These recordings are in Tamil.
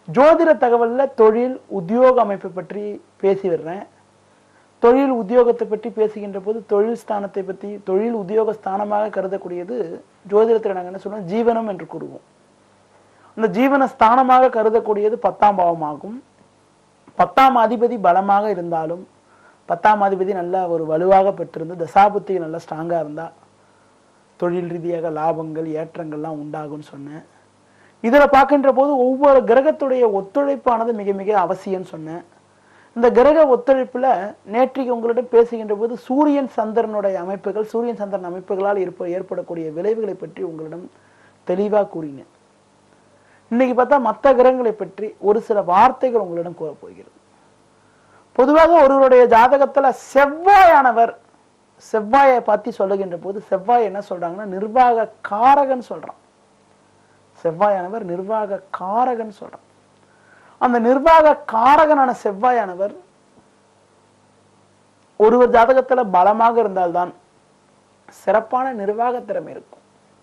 ஜோதிட தகவல்ல தொழில் உத்தியோக அமைப்பை பற்றி பேசி வர்றேன் தொழில் உத்தியோகத்தை பற்றி பேசுகின்ற போது தொழில் ஸ்தானத்தை பற்றி தொழில் உத்தியோக ஸ்தானமாக கருதக்கூடியது ஜோதிடத்தில் நாங்கள் என்ன சொல்றோம் ஜீவனம் என்று கூறுவோம் அந்த ஜீவன ஸ்தானமாக கருதக்கூடியது பத்தாம் பாவமாகும் பத்தாம் அதிபதி பலமாக இருந்தாலும் பத்தாம் அதிபதி நல்ல ஒரு வலுவாக பெற்றிருந்து தசாபுத்தி நல்லா ஸ்ட்ராங்கா இருந்தா தொழில் ரீதியாக லாபங்கள் ஏற்றங்கள்லாம் உண்டாகும்னு சொன்னேன் இதுல பார்க்கின்ற போது ஒவ்வொரு கிரகத்துடைய ஒத்துழைப்பானது மிக மிக அவசியம்னு சொன்னேன் இந்த கிரக ஒத்துழைப்புல நேற்றைக்கு உங்களிடம் பேசுகின்ற போது சூரியன் சந்திரனுடைய அமைப்புகள் சூரியன் சந்திரன் அமைப்புகளால் இருப்ப ஏற்படக்கூடிய விளைவுகளை பற்றி உங்களிடம் தெளிவா கூறினேன் இன்னைக்கு பார்த்தா மற்ற கிரகங்களை பற்றி ஒரு சில வார்த்தைகள் உங்களிடம் கூற போகிறது பொதுவாக ஒருவருடைய ஜாதகத்துல செவ்வாயானவர் செவ்வாயை பத்தி சொல்லுகின்ற போது செவ்வாய் என்ன சொல்றாங்கன்னா நிர்வாக காரகன் சொல்றான் செவ்வாயானவர் நிர்வாக காரகன் சொல்றான் அந்த நிர்வாக காரகனான செவ்வாயானவர் ஒருவர் ஜாதகத்துல பலமாக இருந்தால்தான் சிறப்பான நிர்வாக திறமை இருக்கும்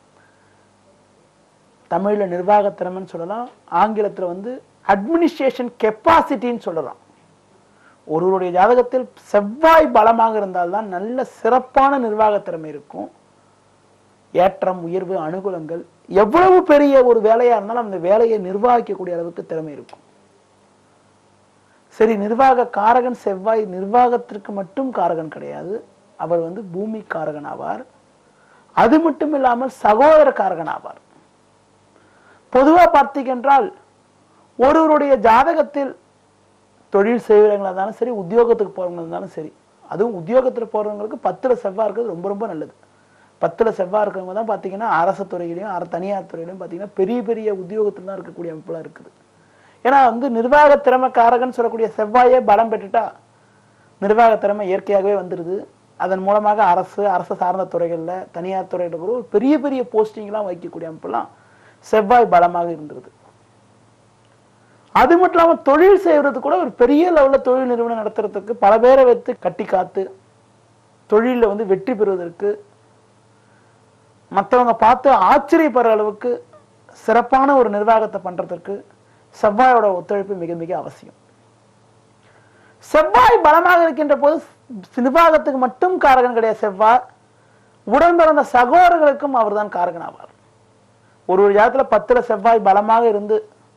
தமிழ்ல நிர்வாக திறமைன்னு சொல்லலாம் ஆங்கிலத்துல வந்து அட்மினிஸ்ட்ரேஷன் கெப்பாசிட்டின்னு சொல்லலாம் ஒருவருடைய ஜாதகத்தில் செவ்வாய் பலமாக இருந்தால்தான் நல்ல சிறப்பான நிர்வாக திறமை இருக்கும் ஏற்றம் உயர்வு அனுகூலங்கள் எவ்வளவு பெரிய ஒரு வேலையா இருந்தாலும் அந்த வேலையை நிர்வகிக்கக்கூடிய அளவுக்கு திறமை இருக்கும் சரி நிர்வாக காரகன் செவ்வாய் நிர்வாகத்திற்கு மட்டும் காரகன் கிடையாது அவர் வந்து பூமி காரகன் ஆவார் அது மட்டும் இல்லாமல் சகோதர காரகன் ஆவார் பொதுவா பார்த்தீங்கன்றால் ஒருவருடைய ஜாதகத்தில் தொழில் செய்கிறவங்களா இருந்தாலும் சரி உத்தியோகத்துக்கு போறவங்களா இருந்தாலும் சரி அதுவும் உத்தியோகத்துல போறவங்களுக்கு பத்துல செவ்வாய் இருக்கிறது ரொம்ப ரொம்ப நல்லது பத்துல செவ்வாய் இருக்கிறவங்க தான் பார்த்தீங்கன்னா அரசு துறையிலையும் அர தனியார் துறையிலையும் பார்த்தீங்கன்னா பெரிய பெரிய உத்தியோகத்துல தான் இருக்கக்கூடிய அமைப்புலாம் இருக்குது ஏன்னா வந்து நிர்வாக திறமை காரகன் சொல்லக்கூடிய செவ்வாயே பலம் பெற்றுட்டா நிர்வாக திறமை இயற்கையாகவே வந்துடுது அதன் மூலமாக அரசு அரசு சார்ந்த துறைகள்ல தனியார் துறையில கூட ஒரு பெரிய பெரிய போஸ்டிங்லாம் வைக்கக்கூடிய அமைப்பெல்லாம் செவ்வாய் பலமாக இருந்தது அது மட்டும் இல்லாம தொழில் செய்யறது கூட ஒரு பெரிய லெவல்ல தொழில் நிறுவனம் நடத்துறதுக்கு பல பேரை வைத்து கட்டி காத்து தொழில்ல வந்து வெற்றி பெறுவதற்கு மற்றவங்க பார்த்து ஆச்சரியப்படுற அளவுக்கு சிறப்பான ஒரு நிர்வாகத்தை பண்றதற்கு செவ்வாயோட ஒத்துழைப்பு மிக மிக அவசியம் செவ்வாய் பலமாக இருக்கின்ற போது நிர்வாகத்துக்கு மட்டும் காரகன் கிடையாது செவ்வாய் உடன் பிறந்த சகோதரர்களுக்கும் அவர்தான் காரகன் ஆவார் ஒரு ஒரு ஜாதத்துல பத்துல செவ்வாய் பலமாக இருந்து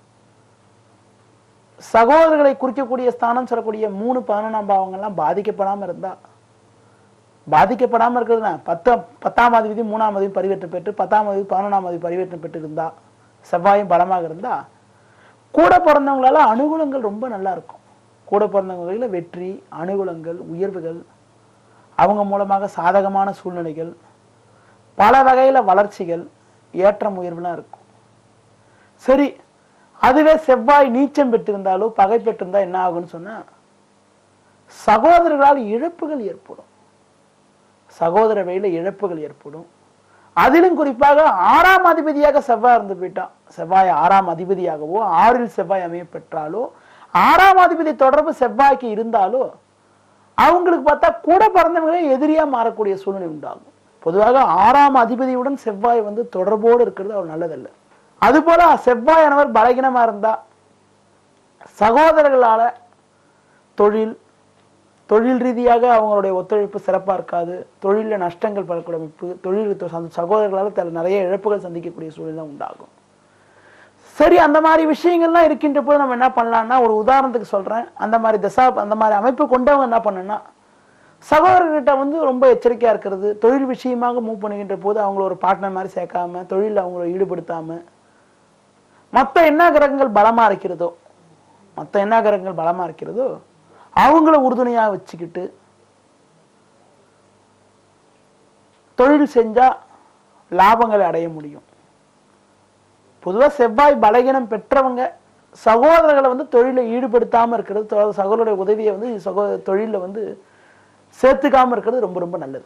சகோதரர்களை குறிக்கக்கூடிய ஸ்தானம் சொல்லக்கூடிய மூணு பதினொன்றாம் பாவங்கள்லாம் பாதிக்கப்படாம இருந்தா பாதிக்கப்படாம இருக்கிறதுனா பத்து பத்தாம் அதிபதி மூணாம் அதிபதி பரிவர்த்தனை பெற்று பத்தாம் அதிபதி பதினொன்றாம் அதிபதி பரிவர்த்தனை பெற்று இருந்தா செவ்வாயும் பலமாக இருந்தா கூட பிறந்தவங்களால அனுகூலங்கள் ரொம்ப நல்லா இருக்கும் கூட பிறந்தவங்கள வெற்றி அனுகூலங்கள் உயர்வுகள் அவங்க மூலமாக சாதகமான சூழ்நிலைகள் பல வகையில வளர்ச்சிகள் ஏற்றம் உயர்வுலாம் இருக்கும் சரி அதுவே செவ்வாய் நீச்சம் பெற்றிருந்தாலோ பகை பெற்றிருந்தா என்ன ஆகும்னு சொன்னா சகோதரர்களால் இழப்புகள் ஏற்படும் சகோதர வழியில இழப்புகள் ஏற்படும் அதிலும் குறிப்பாக ஆறாம் அதிபதியாக செவ்வாய் இருந்து போயிட்டான் செவ்வாய் ஆறாம் அதிபதியாகவோ ஆறில் செவ்வாய் அமைய பெற்றாலோ ஆறாம் அதிபதி தொடர்பு செவ்வாய்க்கு இருந்தாலோ அவங்களுக்கு பார்த்தா கூட பிறந்தவங்களே எதிரியா மாறக்கூடிய சூழ்நிலை உண்டாகும் பொதுவாக ஆறாம் அதிபதியுடன் செவ்வாய் வந்து தொடர்போடு இருக்கிறது அவர் நல்லதல்ல அதுபோல செவ்வாயானவர் பலகீனமா இருந்தா சகோதரர்களால தொழில் தொழில் ரீதியாக அவங்களுடைய ஒத்துழைப்பு சிறப்பா இருக்காது தொழில நஷ்டங்கள் படக்கூடிய அமைப்பு தொழில் தொ- சந்த- சகோதரர்களால தல- நிறைய இழப்புகள் சந்திக்கக்கூடிய சூழ்நிலை உண்டாகும் சரி அந்த மாதிரி விஷயங்கள்லாம் இருக்கின்ற போது நம்ம என்ன பண்ணலாம்னா ஒரு உதாரணத்துக்கு சொல்றேன் அந்த மாதிரி தசா அந்த மாதிரி அமைப்பு கொண்டவங்க என்ன பண்ணணும்னா சகோதரர்கிட்ட வந்து ரொம்ப எச்சரிக்கையா இருக்கிறது தொழில் விஷயமாக மூவ் பண்ணுகின்ற போது அவங்கள ஒரு பார்ட்னர் மாதிரி சேர்க்காம தொழிலில் அவங்கள ஈடுபடுத்தாம மற்ற என்ன கிரகங்கள் பலமா இருக்கிறதோ மற்ற என்ன கிரகங்கள் பலமா இருக்கிறதோ அவங்கள உறுதுணையா வச்சுக்கிட்டு தொழில் செஞ்சா லாபங்களை அடைய முடியும் பொதுவா செவ்வாய் பலகீனம் பெற்றவங்க சகோதரர்களை வந்து தொழிலை ஈடுபடுத்தாம இருக்கிறது தொ- சகோதரருடைய உதவியை வந்து சகோ தொழில வந்து சேர்த்துக்காம இருக்கிறது ரொம்ப ரொம்ப நல்லது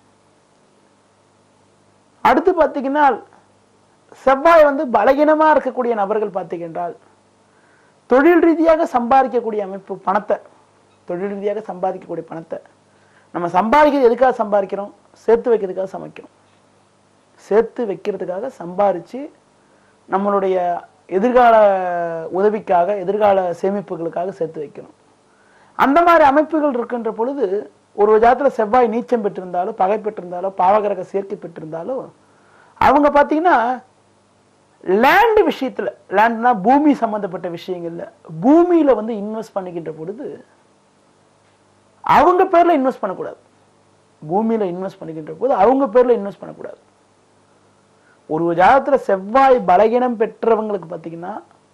அடுத்து பார்த்தீங்கன்னா செவ்வாய் வந்து பலகீனமா இருக்கக்கூடிய நபர்கள் பார்த்தீங்கன்றால் தொழில் ரீதியாக சம்பாதிக்கக்கூடிய அமைப்பு பணத்தை தொழில் ரீதியாக சம்பாதிக்கக்கூடிய பணத்தை நம்ம சம்பாதிக்கிறது எதுக்காக சம்பாதிக்கிறோம் சேர்த்து வைக்கிறதுக்காக சமைக்கிறோம் சேர்த்து வைக்கிறதுக்காக சம்பாரிச்சு நம்மளுடைய எதிர்கால உதவிக்காக எதிர்கால சேமிப்புகளுக்காக சேர்த்து வைக்கணும் அந்த மாதிரி அமைப்புகள் இருக்கின்ற பொழுது ஒரு ஜாதத்துல செவ்வாய் நீச்சம் பெற்றிருந்தாலோ பகை பெற்றிருந்தாலோ பாவகிரக சேர்க்கை பெற்றிருந்தாலோ அவங்க பார்த்தீங்கன்னா லேண்ட் விஷயத்துல லேண்ட்னா பூமி சம்பந்தப்பட்ட விஷயங்கள்ல பூமியில வந்து இன்வெஸ்ட் பண்ணிக்கின்ற பொழுது அவங்க பேர்ல இன்வெஸ்ட் பண்ணக்கூடாது பூமியில இன்வெஸ்ட் பண்ணிக்கின்ற போது அவங்க பேர்ல இன்வெஸ்ட் பண்ணக்கூடாது ஒரு ஜாதத்துல செவ்வாய் பலகீனம் பெற்றவங்களுக்கு பார்த்தீங்கன்னா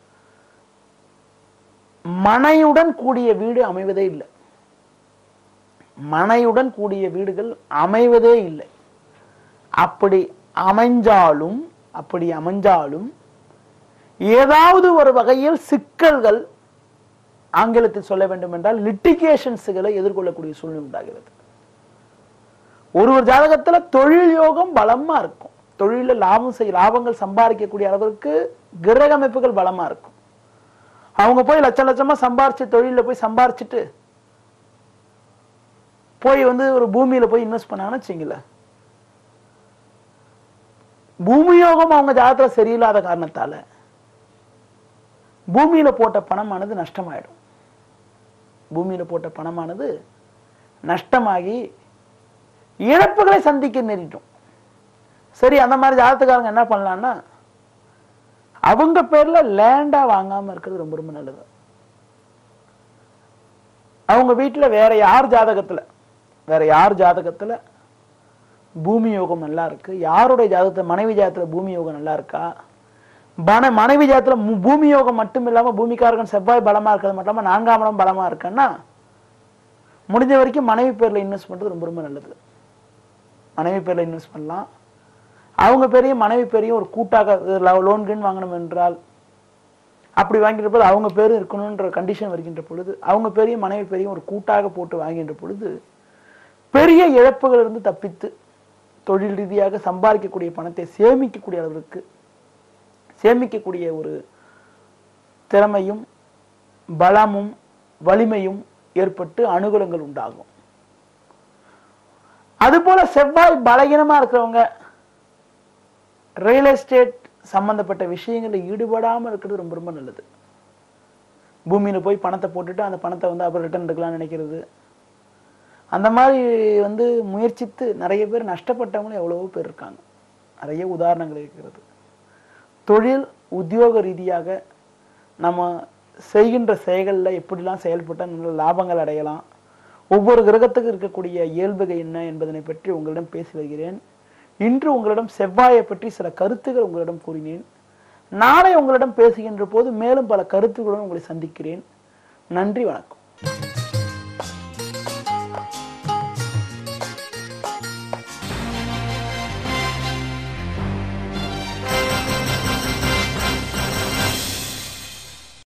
மனையுடன் கூடிய வீடு அமைவதே இல்லை மனையுடன் கூடிய வீடுகள் அமைவதே இல்லை அப்படி அமைஞ்சாலும் அப்படி அமைஞ்சாலும் ஏதாவது ஒரு வகையில் சிக்கல்கள் ஆங்கிலத்தில் சொல்ல வேண்டும் என்றால் லிட்டிகேஷன்ஸுகளை எதிர்கொள்ளக்கூடிய சூழ்நிலை உண்டாகிறது ஒரு ஒரு ஜாதகத்துல தொழில் யோகம் பலமா இருக்கும் தொழில லாபம் செய்ய லாபங்கள் சம்பாதிக்கக்கூடிய அளவிற்கு கிரக அமைப்புகள் பலமா இருக்கும் அவங்க போய் லட்சம் லட்சமா சம்பாரிச்சு தொழில போய் சம்பாரிச்சுட்டு போய் வந்து ஒரு பூமியில போய் இன்வெஸ்ட் பண்ணாங்கன்னு வச்சுங்களேன் பூமி யோகம் அவங்க ஜாதகத்துல சரியில்லாத காரணத்தால பூமியில போட்ட பணமானது நஷ்டமாயிடும் பூமியில போட்ட பணமானது நஷ்டமாகி இழப்புகளை சந்திக்க நேரிடும் சரி அந்த மாதிரி ஜாதகக்காரங்க என்ன பண்ணலாம்னா அவங்க பேர்ல லேண்டா வாங்காம இருக்கிறது ரொம்ப ரொம்ப நல்லது அவங்க வீட்டுல வேற யார் ஜாதகத்துல வேற யார் ஜாதகத்துல பூமி யோகம் நல்லா இருக்கு யாருடைய ஜாதகத்துல மனைவி ஜாதகத்துல பூமி யோகம் நல்லா இருக்கா பண மனைவி ஜாதத்துல மு- பூமி யோகம் மட்டும் இல்லாம பூமிக்காரகன் செவ்வாய் பலமா இருக்கிறது மட்டும் இல்லாம நான்காம் இடம் பலமா இருக்குன்னா முடிஞ்ச வரைக்கும் மனைவி பேர்ல இன்வெஸ்ட் பண்றது ரொம்ப ரொம்ப நல்லது மனைவி பேர்ல இன்வெஸ்ட் பண்ணலாம் அவங்க பேரையும் மனைவி பேரையும் ஒரு கூட்டாக லோன் கீன் வாங்கணும் என்றால் அப்படி வாங்கின்ற பொழுது அவங்க பேரும் இருக்கணுன்ற கண்டிஷன் வருகின்ற பொழுது அவங்க பேரையும் மனைவி பேரையும் ஒரு கூட்டாக போட்டு வாங்கின்ற பொழுது பெரிய இழப்புகளிலிருந்து தப்பித்து தொழில் ரீதியாக சம்பாதிக்கக்கூடிய பணத்தை சேமிக்கக்கூடிய அளவிற்கு சேமிக்கக்கூடிய ஒரு திறமையும் பலமும் வலிமையும் ஏற்பட்டு அனுகூலங்கள் உண்டாகும் அதுபோல செவ்வாய் பலகீனமா இருக்கிறவங்க ரியல் எஸ்டேட் சம்பந்தப்பட்ட விஷயங்களில் ஈடுபடாம இருக்கிறது ரொம்ப ரொம்ப நல்லது பூமியில போய் பணத்தை போட்டுட்டு அந்த பணத்தை வந்து அப்புறம் ரிட்டர்ன் எடுக்கலாம்னு நினைக்கிறது அந்த மாதிரி வந்து முயற்சித்து நிறைய பேர் நஷ்டப்பட்டவங்களும் எவ்வளவோ பேர் இருக்காங்க நிறைய உதாரணங்கள் இருக்கிறது தொழில் உத்தியோக ரீதியாக நம்ம செய்கின்ற செயல்களில் எப்படிலாம் செயல்பட்டால் நல்ல லாபங்கள் அடையலாம் ஒவ்வொரு கிரகத்துக்கு இருக்கக்கூடிய இயல்புகள் என்ன என்பதனை பற்றி உங்களிடம் பேசி வருகிறேன் இன்று உங்களிடம் செவ்வாயை பற்றி சில கருத்துக்கள் உங்களிடம் கூறினேன் நாளை உங்களிடம் பேசுகின்ற போது மேலும் பல கருத்துக்களுடன் உங்களை சந்திக்கிறேன் நன்றி வணக்கம்